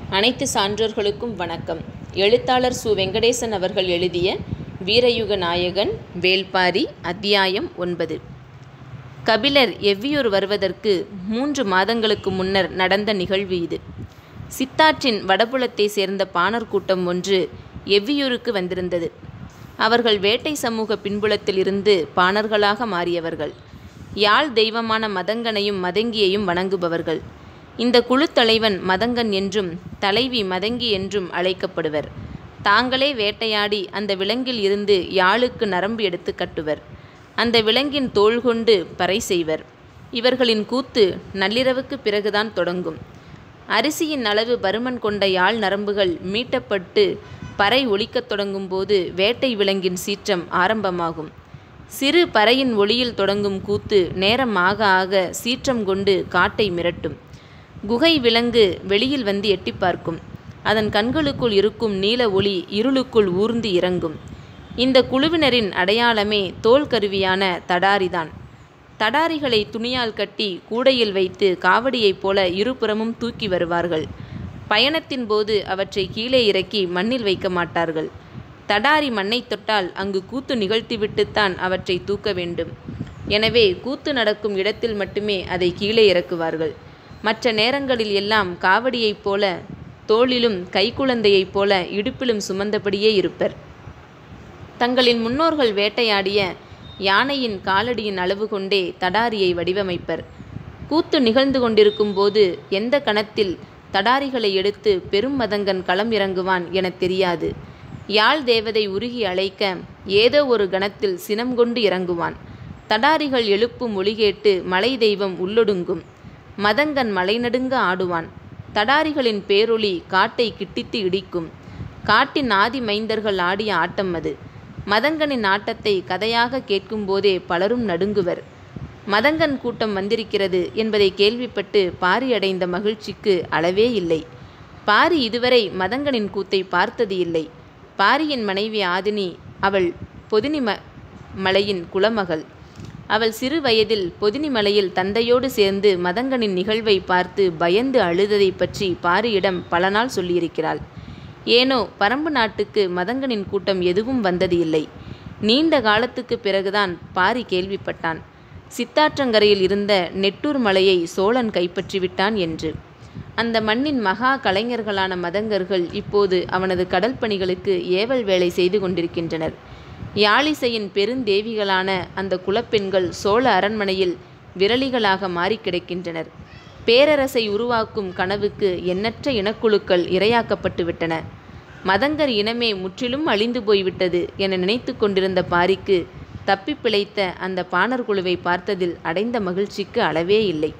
அனைத்து சான்றோர்களுக்கும் வணக்கம் எழுத்தாளர் சு வெங்கடேசன் அவர்கள் எழுதிய வீரயுக நாயகன் வேள்பாரி அத்தியாயம் ஒன்பது கபிலர் எவ்வியூர் வருவதற்கு மூன்று மாதங்களுக்கு முன்னர் நடந்த நிகழ்வு இது சித்தாற்றின் வடபுலத்தை சேர்ந்த பாணர் கூட்டம் ஒன்று எவ்வியூருக்கு வந்திருந்தது அவர்கள் வேட்டை சமூக பின்புலத்தில் இருந்து பாணர்களாக மாறியவர்கள் யாழ் தெய்வமான மதங்கனையும் மதங்கியையும் வணங்குபவர்கள் இந்த குழு தலைவன் மதங்கன் என்றும் தலைவி மதங்கி என்றும் அழைக்கப்படுவர் தாங்களே வேட்டையாடி அந்த விலங்கில் இருந்து யாழுக்கு நரம்பு எடுத்து கட்டுவர் அந்த விலங்கின் தோள் கொண்டு பறை செய்வர் இவர்களின் கூத்து நள்ளிரவுக்கு பிறகுதான் தொடங்கும் அரிசியின் அளவு பருமன் கொண்ட யாழ் நரம்புகள் மீட்டப்பட்டு பறை ஒலிக்கத் தொடங்கும் போது வேட்டை விலங்கின் சீற்றம் ஆரம்பமாகும் சிறு பறையின் ஒளியில் தொடங்கும் கூத்து நேரம் ஆக ஆக சீற்றம் கொண்டு காட்டை மிரட்டும் குகை விலங்கு வெளியில் வந்து எட்டி பார்க்கும் அதன் கண்களுக்குள் இருக்கும் நீல ஒளி இருளுக்குள் ஊர்ந்து இறங்கும் இந்த குழுவினரின் அடையாளமே தோல் கருவியான தடாரிதான் தடாரிகளை துணியால் கட்டி கூடையில் வைத்து காவடியைப் போல இருபுறமும் தூக்கி வருவார்கள் பயணத்தின் போது அவற்றை கீழே இறக்கி மண்ணில் வைக்க மாட்டார்கள் தடாரி மண்ணை தொட்டால் அங்கு கூத்து நிகழ்த்திவிட்டுத்தான் அவற்றை தூக்க வேண்டும் எனவே கூத்து நடக்கும் இடத்தில் மட்டுமே அதை கீழே இறக்குவார்கள் மற்ற நேரங்களில் எல்லாம் காவடியைப் போல தோளிலும் கைக்குழந்தையைப் போல இடுப்பிலும் சுமந்தபடியே இருப்பர் தங்களின் முன்னோர்கள் வேட்டையாடிய யானையின் காலடியின் அளவு கொண்டே தடாரியை வடிவமைப்பர் கூத்து நிகழ்ந்து கொண்டிருக்கும் போது எந்த கணத்தில் தடாரிகளை எடுத்து பெரும் மதங்கன் களம் இறங்குவான் எனத் தெரியாது யாழ் தேவதை உருகி அழைக்க ஏதோ ஒரு கணத்தில் சினம் கொண்டு இறங்குவான் தடாரிகள் எழுப்பும் ஒளி கேட்டு மலை தெய்வம் உள்ளொடுங்கும் மதங்கன் மலைநடுங்க ஆடுவான் தடாரிகளின் பேரொளி காட்டை கிட்டித்து இடிக்கும் காட்டின் ஆதி மைந்தர்கள் ஆடிய ஆட்டம் அது மதங்கனின் ஆட்டத்தை கதையாக கேட்கும்போதே பலரும் நடுங்குவர் மதங்கன் கூட்டம் வந்திருக்கிறது என்பதை கேள்விப்பட்டு பாரி அடைந்த மகிழ்ச்சிக்கு அளவே இல்லை பாரி இதுவரை மதங்கனின் கூத்தை பார்த்தது இல்லை பாரியின் மனைவி ஆதினி அவள் பொதினி ம மலையின் குலமகள் அவள் சிறு வயதில் பொதினி மலையில் தந்தையோடு சேர்ந்து மதங்கனின் நிகழ்வை பார்த்து பயந்து அழுததை பற்றி பாரியிடம் பல நாள் சொல்லியிருக்கிறாள் ஏனோ பரம்பு நாட்டுக்கு மதங்கனின் கூட்டம் எதுவும் வந்தது இல்லை நீண்ட காலத்துக்கு பிறகுதான் பாரி கேள்விப்பட்டான் சித்தாற்றங்கரையில் இருந்த நெட்டூர் மலையை சோழன் கைப்பற்றிவிட்டான் என்று அந்த மண்ணின் மகா கலைஞர்களான மதங்கர்கள் இப்போது அவனது கடல் பணிகளுக்கு ஏவல் வேலை செய்து கொண்டிருக்கின்றனர் யாழிசையின் பெருந்தேவிகளான அந்த குலப்பெண்கள் சோழ அரண்மனையில் விரலிகளாக மாறி கிடக்கின்றனர் பேரரசை உருவாக்கும் கனவுக்கு எண்ணற்ற இனக்குழுக்கள் இரையாக்கப்பட்டு விட்டன மதங்கர் இனமே முற்றிலும் அழிந்து போய்விட்டது என நினைத்து கொண்டிருந்த பாரிக்கு தப்பி பிழைத்த அந்த பாணர் குழுவை பார்த்ததில் அடைந்த மகிழ்ச்சிக்கு அளவே இல்லை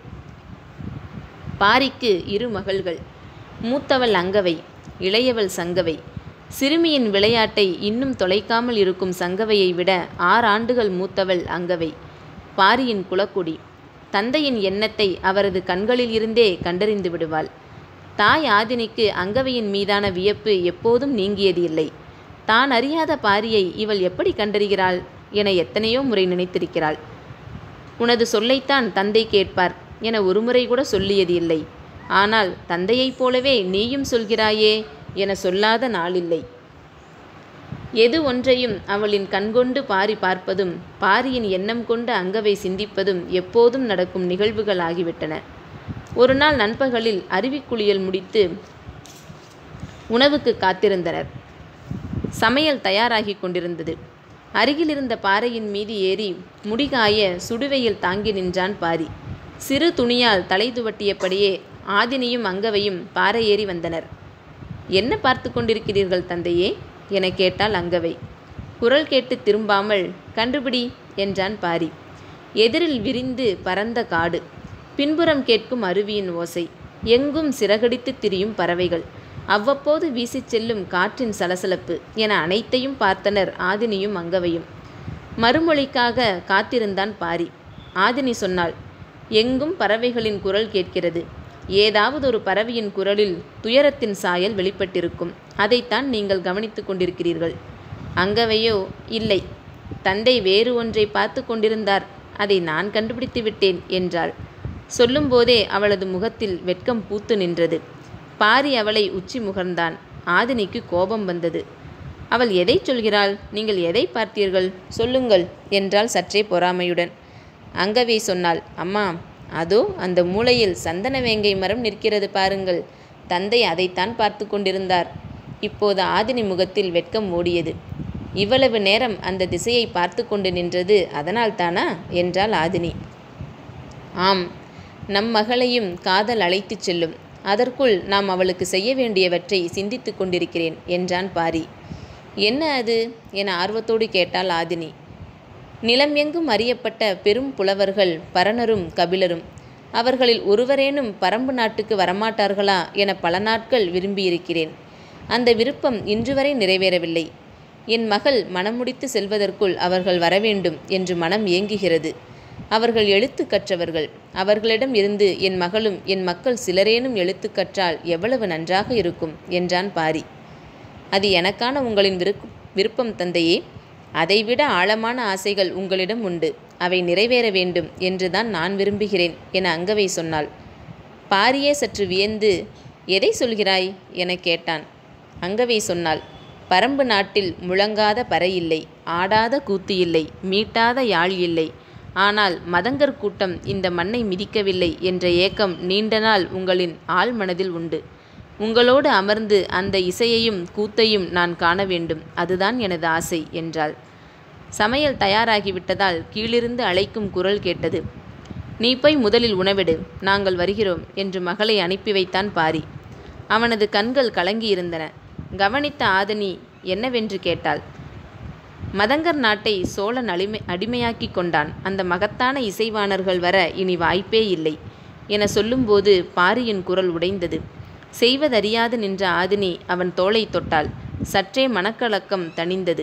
பாரிக்கு இரு மகள்கள் மூத்தவள் அங்கவை இளையவள் சங்கவை சிறுமியின் விளையாட்டை இன்னும் தொலைக்காமல் இருக்கும் சங்கவையை விட ஆறாண்டுகள் மூத்தவள் அங்கவை பாரியின் குலக்குடி தந்தையின் எண்ணத்தை அவரது கண்களில் இருந்தே கண்டறிந்து விடுவாள் தாய் ஆதினிக்கு அங்கவையின் மீதான வியப்பு எப்போதும் நீங்கியது இல்லை தான் அறியாத பாரியை இவள் எப்படி கண்டறிகிறாள் என எத்தனையோ முறை நினைத்திருக்கிறாள் உனது சொல்லைத்தான் தந்தை கேட்பார் என ஒருமுறை கூட சொல்லியது இல்லை ஆனால் தந்தையைப் போலவே நீயும் சொல்கிறாயே என சொல்லாத நாளில்லை எது ஒன்றையும் அவளின் கண்கொண்டு பாரி பார்ப்பதும் பாரியின் எண்ணம் கொண்டு அங்கவை சிந்திப்பதும் எப்போதும் நடக்கும் நிகழ்வுகள் ஆகிவிட்டன ஒரு நாள் நண்பகலில் அருவிக்குளியல் முடித்து உணவுக்கு காத்திருந்தனர் சமையல் தயாராகி கொண்டிருந்தது அருகில் இருந்த பாறையின் மீது ஏறி முடிகாய சுடுவையில் தாங்கி நின்றான் பாரி சிறு துணியால் தலை துவட்டியபடியே ஆதினியும் அங்கவையும் பாறை ஏறி வந்தனர் என்ன பார்த்து கொண்டிருக்கிறீர்கள் தந்தையே என கேட்டாள் அங்கவை குரல் கேட்டு திரும்பாமல் கண்டுபிடி என்றான் பாரி எதிரில் விரிந்து பரந்த காடு பின்புறம் கேட்கும் அருவியின் ஓசை எங்கும் சிறகடித்து திரியும் பறவைகள் அவ்வப்போது வீசிச் செல்லும் காற்றின் சலசலப்பு என அனைத்தையும் பார்த்தனர் ஆதினியும் அங்கவையும் மறுமொழிக்காக காத்திருந்தான் பாரி ஆதினி சொன்னாள் எங்கும் பறவைகளின் குரல் கேட்கிறது ஏதாவது ஒரு பறவையின் குரலில் துயரத்தின் சாயல் வெளிப்பட்டிருக்கும் அதைத்தான் நீங்கள் கவனித்து கொண்டிருக்கிறீர்கள் அங்கவையோ இல்லை தந்தை வேறு ஒன்றை பார்த்து கொண்டிருந்தார் அதை நான் கண்டுபிடித்து விட்டேன் என்றாள் சொல்லும்போதே அவளது முகத்தில் வெட்கம் பூத்து நின்றது பாரி அவளை உச்சி முகர்ந்தான் ஆதினிக்கு கோபம் வந்தது அவள் எதை சொல்கிறாள் நீங்கள் எதை பார்த்தீர்கள் சொல்லுங்கள் என்றாள் சற்றே பொறாமையுடன் அங்கவே சொன்னாள் அம்மா அதோ அந்த மூலையில் சந்தன வேங்கை மரம் நிற்கிறது பாருங்கள் தந்தை அதைத்தான் பார்த்து கொண்டிருந்தார் இப்போது ஆதினி முகத்தில் வெட்கம் ஓடியது இவ்வளவு நேரம் அந்த திசையை பார்த்து கொண்டு நின்றது அதனால் தானா என்றாள் ஆதினி ஆம் நம் மகளையும் காதல் அழைத்துச் செல்லும் அதற்குள் நாம் அவளுக்கு செய்ய வேண்டியவற்றை சிந்தித்து கொண்டிருக்கிறேன் என்றான் பாரி என்ன அது என ஆர்வத்தோடு கேட்டாள் ஆதினி நிலம் எங்கும் அறியப்பட்ட பெரும் புலவர்கள் பரணரும் கபிலரும் அவர்களில் ஒருவரேனும் பரம்பு நாட்டுக்கு வரமாட்டார்களா என பல நாட்கள் விரும்பியிருக்கிறேன் அந்த விருப்பம் இன்று வரை நிறைவேறவில்லை என் மகள் மனமுடித்து செல்வதற்குள் அவர்கள் வரவேண்டும் என்று மனம் ஏங்குகிறது அவர்கள் எழுத்து கற்றவர்கள் அவர்களிடம் இருந்து என் மகளும் என் மக்கள் சிலரேனும் எழுத்து கற்றால் எவ்வளவு நன்றாக இருக்கும் என்றான் பாரி அது எனக்கான உங்களின் விருப் விருப்பம் தந்தையே அதைவிட ஆழமான ஆசைகள் உங்களிடம் உண்டு அவை நிறைவேற வேண்டும் என்றுதான் நான் விரும்புகிறேன் என அங்கவை சொன்னாள் பாரியே சற்று வியந்து எதை சொல்கிறாய் என கேட்டான் அங்கவை சொன்னாள் பரம்பு நாட்டில் முழங்காத பறை இல்லை ஆடாத கூத்து இல்லை மீட்டாத யாழ் இல்லை ஆனால் மதங்கர் கூட்டம் இந்த மண்ணை மிதிக்கவில்லை என்ற ஏக்கம் நீண்ட நாள் உங்களின் ஆழ் மனதில் உண்டு உங்களோடு அமர்ந்து அந்த இசையையும் கூத்தையும் நான் காண வேண்டும் அதுதான் எனது ஆசை என்றாள் சமையல் தயாராகிவிட்டதால் கீழிருந்து அழைக்கும் குரல் கேட்டது நீ போய் முதலில் உணவெடு நாங்கள் வருகிறோம் என்று மகளை அனுப்பி வைத்தான் பாரி அவனது கண்கள் கலங்கியிருந்தன கவனித்த ஆதனி என்னவென்று கேட்டாள் மதங்கர் நாட்டை சோழன் அடிமை அடிமையாக்கி கொண்டான் அந்த மகத்தான இசைவாணர்கள் வர இனி வாய்ப்பே இல்லை என சொல்லும்போது பாரியின் குரல் உடைந்தது செய்வதறியாது நின்ற ஆதினி அவன் தோளை தொட்டாள் சற்றே மனக்கலக்கம் தணிந்தது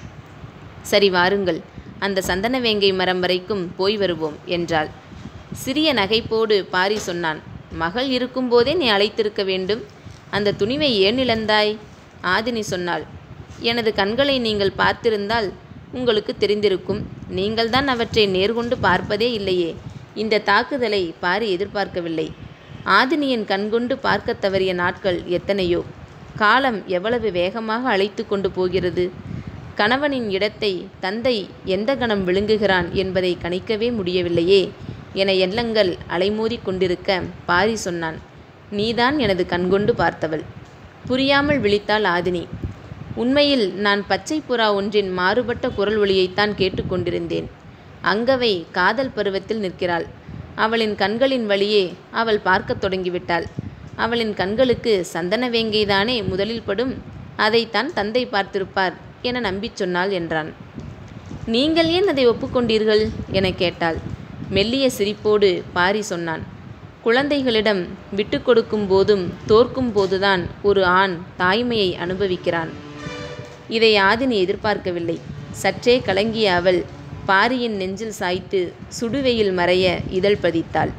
சரி வாருங்கள் அந்த சந்தனவேங்கை மரம் வரைக்கும் போய் வருவோம் என்றாள் சிறிய நகைப்போடு பாரி சொன்னான் மகள் இருக்கும்போதே நீ அழைத்திருக்க வேண்டும் அந்த துணிவை ஏன் இழந்தாய் ஆதினி சொன்னாள் எனது கண்களை நீங்கள் பார்த்திருந்தால் உங்களுக்கு தெரிந்திருக்கும் நீங்கள்தான் அவற்றை நேர்கொண்டு பார்ப்பதே இல்லையே இந்த தாக்குதலை பாரி எதிர்பார்க்கவில்லை ஆதினியின் கண்கொண்டு பார்க்க தவறிய நாட்கள் எத்தனையோ காலம் எவ்வளவு வேகமாக அழைத்து கொண்டு போகிறது கணவனின் இடத்தை தந்தை எந்த கணம் விழுங்குகிறான் என்பதை கணிக்கவே முடியவில்லையே என எண்ணங்கள் அலைமோதி கொண்டிருக்க பாரி சொன்னான் நீதான் எனது கண்கொண்டு பார்த்தவள் புரியாமல் விழித்தாள் ஆதினி உண்மையில் நான் பச்சை புறா ஒன்றின் மாறுபட்ட குரல் ஒளியைத்தான் கேட்டுக்கொண்டிருந்தேன் அங்கவை காதல் பருவத்தில் நிற்கிறாள் அவளின் கண்களின் வழியே அவள் பார்க்கத் தொடங்கிவிட்டாள் அவளின் கண்களுக்கு சந்தன வேங்கைதானே முதலில் படும் அதைத்தான் தந்தை பார்த்திருப்பார் என நம்பிச் சொன்னாள் என்றான் நீங்கள் ஏன் அதை ஒப்புக்கொண்டீர்கள் என கேட்டாள் மெல்லிய சிரிப்போடு பாரி சொன்னான் குழந்தைகளிடம் விட்டு கொடுக்கும் போதும் தோற்கும் போதுதான் ஒரு ஆண் தாய்மையை அனுபவிக்கிறான் இதை ஆதினி எதிர்பார்க்கவில்லை சற்றே கலங்கிய அவள் பாரியின் நெஞ்சில் சாய்த்து சுடுவெயில் மறைய இதழ் பதித்தாள்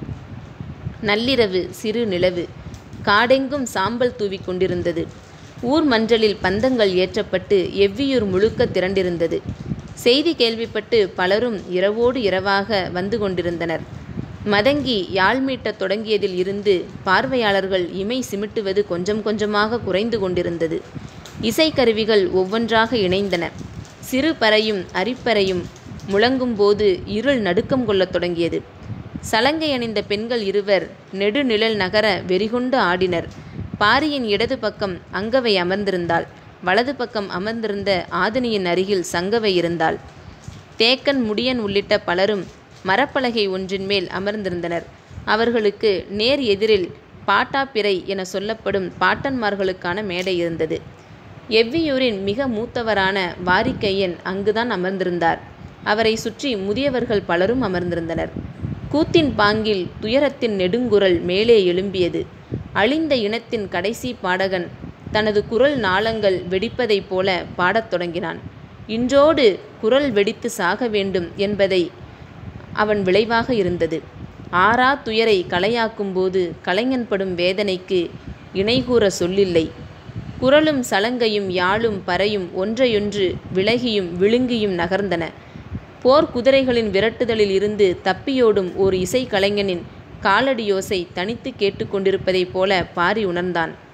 நள்ளிரவு சிறு நிலவு காடெங்கும் சாம்பல் தூவிக் கொண்டிருந்தது ஊர் மன்றலில் பந்தங்கள் ஏற்றப்பட்டு எவ்வியூர் முழுக்க திரண்டிருந்தது செய்தி கேள்விப்பட்டு பலரும் இரவோடு இரவாக வந்து கொண்டிருந்தனர் மதங்கி யாழ் மீட்டத் தொடங்கியதில் இருந்து பார்வையாளர்கள் இமை சிமிட்டுவது கொஞ்சம் கொஞ்சமாக குறைந்து கொண்டிருந்தது இசைக்கருவிகள் ஒவ்வொன்றாக இணைந்தன சிறு பறையும் அரிப்பறையும் முழங்கும்போது இருள் நடுக்கம் கொள்ளத் தொடங்கியது சலங்கை அணிந்த பெண்கள் இருவர் நெடுநிழல் நகர வெறிகொண்டு ஆடினர் பாரியின் இடது பக்கம் அங்கவை அமர்ந்திருந்தாள் வலது பக்கம் அமர்ந்திருந்த ஆதினியின் அருகில் சங்கவை இருந்தாள் தேக்கன் முடியன் உள்ளிட்ட பலரும் மரப்பலகை ஒன்றின் மேல் அமர்ந்திருந்தனர் அவர்களுக்கு நேர் எதிரில் பாட்டாப்பிறை என சொல்லப்படும் பாட்டன்மார்களுக்கான மேடை இருந்தது எவ்வியூரின் மிக மூத்தவரான வாரிக்கையன் அங்குதான் அமர்ந்திருந்தார் அவரை சுற்றி முதியவர்கள் பலரும் அமர்ந்திருந்தனர் கூத்தின் பாங்கில் துயரத்தின் நெடுங்குரல் மேலே எழும்பியது அழிந்த இனத்தின் கடைசி பாடகன் தனது குரல் நாளங்கள் வெடிப்பதைப் போல பாடத் தொடங்கினான் இன்றோடு குரல் வெடித்து சாக வேண்டும் என்பதை அவன் விளைவாக இருந்தது ஆறா துயரை கலையாக்கும்போது கலைஞன் படும் வேதனைக்கு இணைகூற சொல்லில்லை குரலும் சலங்கையும் யாழும் பறையும் ஒன்றையொன்று விலகியும் விழுங்கியும் நகர்ந்தன போர் குதிரைகளின் விரட்டுதலில் இருந்து தப்பியோடும் ஓர் இசைக்கலைஞனின் காலடியோசை தனித்து கேட்டுக்கொண்டிருப்பதைப் போல பாரி உணர்ந்தான்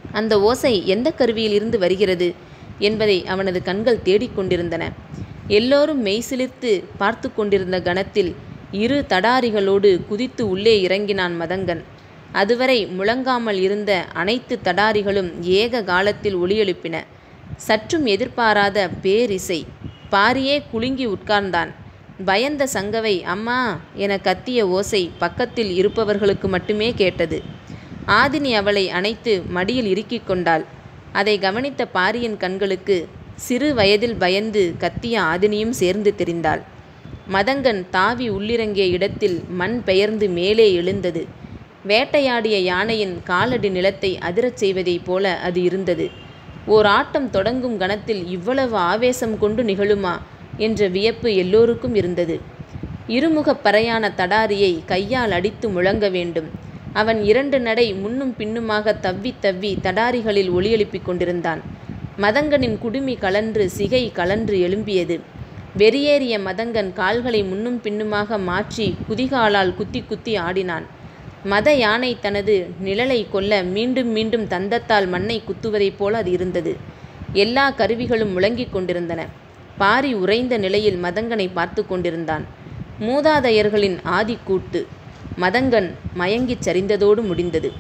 அந்த ஓசை எந்த கருவியில் இருந்து வருகிறது என்பதை அவனது கண்கள் தேடிக்கொண்டிருந்தன எல்லோரும் மெய்சிலிர்த்து பார்த்து கொண்டிருந்த கணத்தில் இரு தடாரிகளோடு குதித்து உள்ளே இறங்கினான் மதங்கன் அதுவரை முழங்காமல் இருந்த அனைத்து தடாரிகளும் ஏக காலத்தில் ஒளியெழுப்பின சற்றும் எதிர்பாராத பேரிசை பாரியே குலுங்கி உட்கார்ந்தான் பயந்த சங்கவை அம்மா என கத்திய ஓசை பக்கத்தில் இருப்பவர்களுக்கு மட்டுமே கேட்டது ஆதினி அவளை அணைத்து மடியில் இறுக்கிக் கொண்டாள் அதை கவனித்த பாரியின் கண்களுக்கு சிறு வயதில் பயந்து கத்திய ஆதினியும் சேர்ந்து தெரிந்தாள் மதங்கன் தாவி உள்ளிறங்கிய இடத்தில் மண் பெயர்ந்து மேலே எழுந்தது வேட்டையாடிய யானையின் காலடி நிலத்தை அதிரச் செய்வதைப் போல அது இருந்தது ஓர் ஆட்டம் தொடங்கும் கணத்தில் இவ்வளவு ஆவேசம் கொண்டு நிகழுமா என்ற வியப்பு எல்லோருக்கும் இருந்தது இருமுகப் பறையான தடாரியை கையால் அடித்து முழங்க வேண்டும் அவன் இரண்டு நடை முன்னும் பின்னுமாக தவ்வி தவ்வி தடாரிகளில் ஒளியெழுப்பிக் கொண்டிருந்தான் மதங்கனின் குடுமி கலன்று சிகை கலன்று எழும்பியது வெறியேறிய மதங்கன் கால்களை முன்னும் பின்னுமாக மாற்றி குதிகாலால் குத்தி குத்தி ஆடினான் மத யானை தனது நிழலை கொல்ல மீண்டும் மீண்டும் தந்தத்தால் மண்ணை குத்துவதைப் போல அது இருந்தது எல்லா கருவிகளும் முழங்கிக் கொண்டிருந்தன பாரி உறைந்த நிலையில் மதங்கனை பார்த்து கொண்டிருந்தான் மூதாதையர்களின் ஆதிக்கூட்டு மதங்கன் மயங்கிச் சரிந்ததோடு முடிந்தது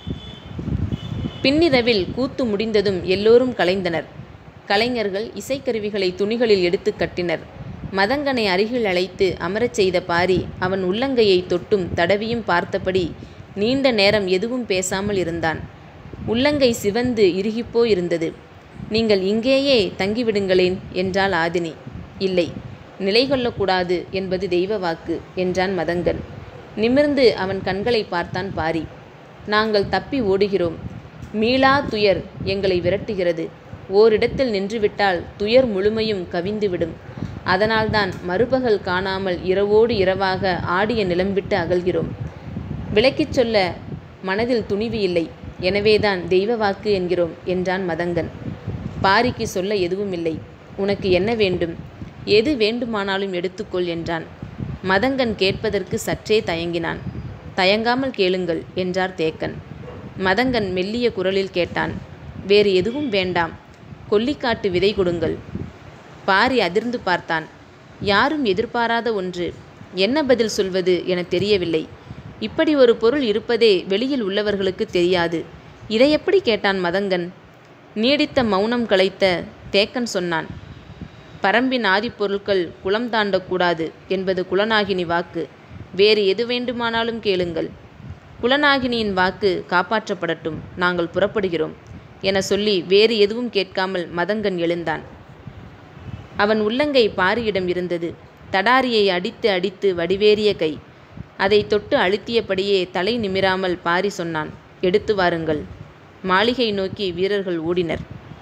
பின்னிரவில் கூத்து முடிந்ததும் எல்லோரும் கலைந்தனர் கலைஞர்கள் இசைக்கருவிகளை துணிகளில் எடுத்து கட்டினர் மதங்கனை அருகில் அழைத்து அமரச் செய்த பாரி அவன் உள்ளங்கையை தொட்டும் தடவியும் பார்த்தபடி நீண்ட நேரம் எதுவும் பேசாமல் இருந்தான் உள்ளங்கை சிவந்து இறுகிப்போ இருந்தது நீங்கள் இங்கேயே தங்கிவிடுங்களேன் என்றாள் ஆதினி இல்லை நிலை கொள்ளக்கூடாது என்பது தெய்வ வாக்கு என்றான் மதங்கன் நிமிர்ந்து அவன் கண்களை பார்த்தான் பாரி நாங்கள் தப்பி ஓடுகிறோம் மீளா துயர் எங்களை விரட்டுகிறது ஓரிடத்தில் நின்றுவிட்டால் துயர் முழுமையும் கவிந்துவிடும் அதனால்தான் மறுபகல் காணாமல் இரவோடு இரவாக ஆடிய நிலம்பிட்டு அகல்கிறோம் விளக்கிச் சொல்ல மனதில் துணிவு இல்லை எனவேதான் தெய்வ வாக்கு என்கிறோம் என்றான் மதங்கன் பாரிக்கு சொல்ல எதுவும் இல்லை உனக்கு என்ன வேண்டும் எது வேண்டுமானாலும் எடுத்துக்கொள் என்றான் மதங்கன் கேட்பதற்கு சற்றே தயங்கினான் தயங்காமல் கேளுங்கள் என்றார் தேக்கன் மதங்கன் மெல்லிய குரலில் கேட்டான் வேறு எதுவும் வேண்டாம் கொல்லிக்காட்டு விதை கொடுங்கள் பாரி அதிர்ந்து பார்த்தான் யாரும் எதிர்பாராத ஒன்று என்ன பதில் சொல்வது என தெரியவில்லை இப்படி ஒரு பொருள் இருப்பதே வெளியில் உள்ளவர்களுக்கு தெரியாது இதை எப்படி கேட்டான் மதங்கன் நீடித்த மௌனம் கலைத்த தேக்கன் சொன்னான் பரம்பின் ஆதிப்பொருட்கள் குலம் தாண்டக்கூடாது என்பது குலநாகினி வாக்கு வேறு எது வேண்டுமானாலும் கேளுங்கள் குலநாகினியின் வாக்கு காப்பாற்றப்படட்டும் நாங்கள் புறப்படுகிறோம் என சொல்லி வேறு எதுவும் கேட்காமல் மதங்கன் எழுந்தான் அவன் உள்ளங்கை பாரியிடம் இருந்தது தடாரியை அடித்து அடித்து வடிவேறிய கை அதை தொட்டு அழுத்தியபடியே தலை நிமிராமல் பாரி சொன்னான் எடுத்து வாருங்கள் மாளிகை நோக்கி வீரர்கள் ஓடினர்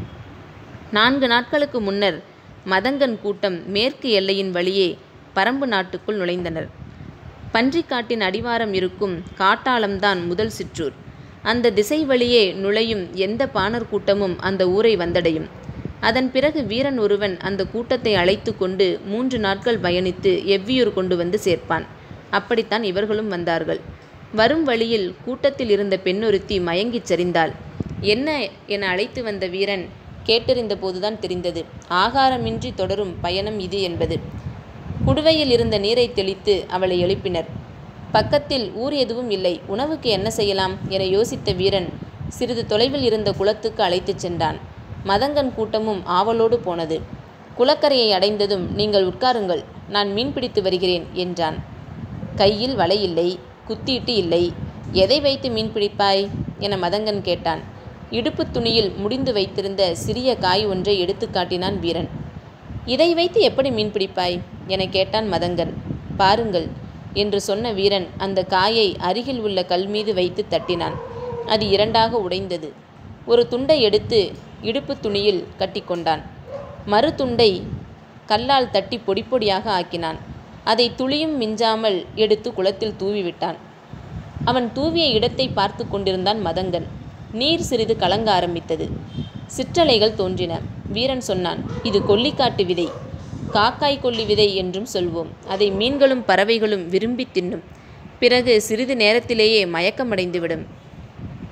நான்கு நாட்களுக்கு முன்னர் மதங்கன் கூட்டம் மேற்கு எல்லையின் வழியே பரம்பு நாட்டுக்குள் நுழைந்தனர் பன்றிக்காட்டின் அடிவாரம் இருக்கும் காட்டாளம்தான் முதல் சிற்றூர் அந்த திசை வழியே நுழையும் எந்த பாணர் கூட்டமும் அந்த ஊரை வந்தடையும் அதன் பிறகு வீரன் ஒருவன் அந்த கூட்டத்தை அழைத்து கொண்டு மூன்று நாட்கள் பயணித்து எவ்வியூர் கொண்டு வந்து சேர்ப்பான் அப்படித்தான் இவர்களும் வந்தார்கள் வரும் வழியில் கூட்டத்தில் இருந்த பெண்ணொருத்தி மயங்கிச் சரிந்தாள் என்ன என அழைத்து வந்த வீரன் கேட்டறிந்த போதுதான் தெரிந்தது ஆகாரமின்றி தொடரும் பயணம் இது என்பது குடுவையில் இருந்த நீரை தெளித்து அவளை எழுப்பினர் பக்கத்தில் ஊர் எதுவும் இல்லை உணவுக்கு என்ன செய்யலாம் என யோசித்த வீரன் சிறிது தொலைவில் இருந்த குளத்துக்கு அழைத்துச் சென்றான் மதங்கன் கூட்டமும் ஆவலோடு போனது குளக்கரையை அடைந்ததும் நீங்கள் உட்காருங்கள் நான் மீன் பிடித்து வருகிறேன் என்றான் கையில் வலை இல்லை குத்தீட்டு இல்லை எதை வைத்து மீன் பிடிப்பாய் என மதங்கன் கேட்டான் இடுப்புத் துணியில் முடிந்து வைத்திருந்த சிறிய காய் ஒன்றை எடுத்து காட்டினான் வீரன் இதை வைத்து எப்படி மீன் பிடிப்பாய் என கேட்டான் மதங்கன் பாருங்கள் என்று சொன்ன வீரன் அந்த காயை அருகில் உள்ள கல் மீது வைத்து தட்டினான் அது இரண்டாக உடைந்தது ஒரு துண்டை எடுத்து இடுப்பு துணியில் கட்டிக்கொண்டான் மறு துண்டை கல்லால் தட்டி பொடி பொடியாக ஆக்கினான் அதை துளியும் மிஞ்சாமல் எடுத்து குளத்தில் தூவிவிட்டான் அவன் தூவிய இடத்தை பார்த்து கொண்டிருந்தான் மதங்கன் நீர் சிறிது கலங்க ஆரம்பித்தது சிற்றலைகள் தோன்றின வீரன் சொன்னான் இது கொல்லிக்காட்டு விதை காக்காய் கொல்லி விதை என்றும் சொல்வோம் அதை மீன்களும் பறவைகளும் விரும்பி தின்னும் பிறகு சிறிது நேரத்திலேயே மயக்கமடைந்துவிடும்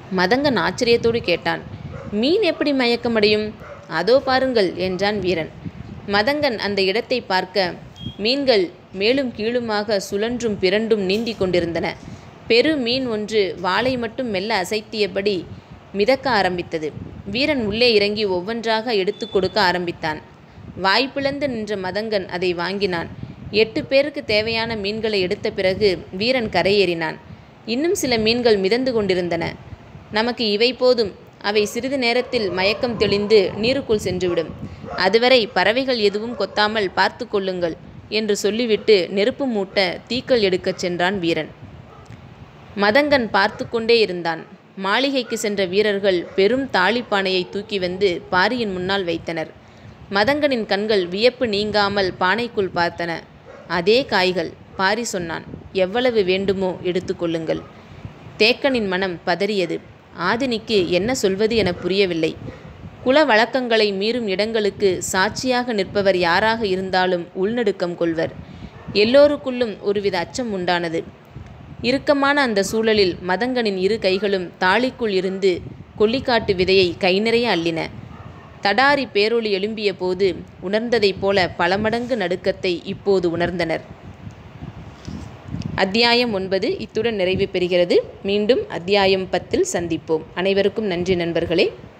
மதங்கன் ஆச்சரியத்தோடு கேட்டான் மீன் எப்படி மயக்கமடையும் அதோ பாருங்கள் என்றான் வீரன் மதங்கன் அந்த இடத்தை பார்க்க மீன்கள் மேலும் கீழுமாக சுழன்றும் பிறண்டும் நீந்தி கொண்டிருந்தன பெரு மீன் ஒன்று வாளை மட்டும் மெல்ல அசைத்தியபடி மிதக்க ஆரம்பித்தது வீரன் உள்ளே இறங்கி ஒவ்வொன்றாக எடுத்து கொடுக்க ஆரம்பித்தான் வாய்ப்பிழந்து நின்ற மதங்கன் அதை வாங்கினான் எட்டு பேருக்கு தேவையான மீன்களை எடுத்த பிறகு வீரன் கரையேறினான் இன்னும் சில மீன்கள் மிதந்து கொண்டிருந்தன நமக்கு இவை போதும் அவை சிறிது நேரத்தில் மயக்கம் தெளிந்து நீருக்குள் சென்றுவிடும் அதுவரை பறவைகள் எதுவும் கொத்தாமல் பார்த்து கொள்ளுங்கள் என்று சொல்லிவிட்டு நெருப்பு மூட்ட தீக்கள் எடுக்கச் சென்றான் வீரன் மதங்கன் பார்த்து கொண்டே இருந்தான் மாளிகைக்கு சென்ற வீரர்கள் பெரும் தாளிப்பானையை தூக்கி வந்து பாரியின் முன்னால் வைத்தனர் மதங்கனின் கண்கள் வியப்பு நீங்காமல் பானைக்குள் பார்த்தன அதே காய்கள் பாரி சொன்னான் எவ்வளவு வேண்டுமோ எடுத்துக்கொள்ளுங்கள் தேக்கனின் மனம் பதறியது ஆதினிக்கு என்ன சொல்வது என புரியவில்லை குல வழக்கங்களை மீறும் இடங்களுக்கு சாட்சியாக நிற்பவர் யாராக இருந்தாலும் உள்நடுக்கம் கொள்வர் எல்லோருக்குள்ளும் ஒருவித அச்சம் உண்டானது இறுக்கமான அந்த சூழலில் மதங்கனின் இரு கைகளும் தாளிக்குள் இருந்து கொல்லிக்காட்டு விதையை கை நிறைய அள்ளின தடாரி பேரொளி எழும்பிய போது உணர்ந்ததைப் போல பல மடங்கு நடுக்கத்தை இப்போது உணர்ந்தனர் அத்தியாயம் ஒன்பது இத்துடன் நிறைவு பெறுகிறது மீண்டும் அத்தியாயம் பத்தில் சந்திப்போம் அனைவருக்கும் நன்றி நண்பர்களே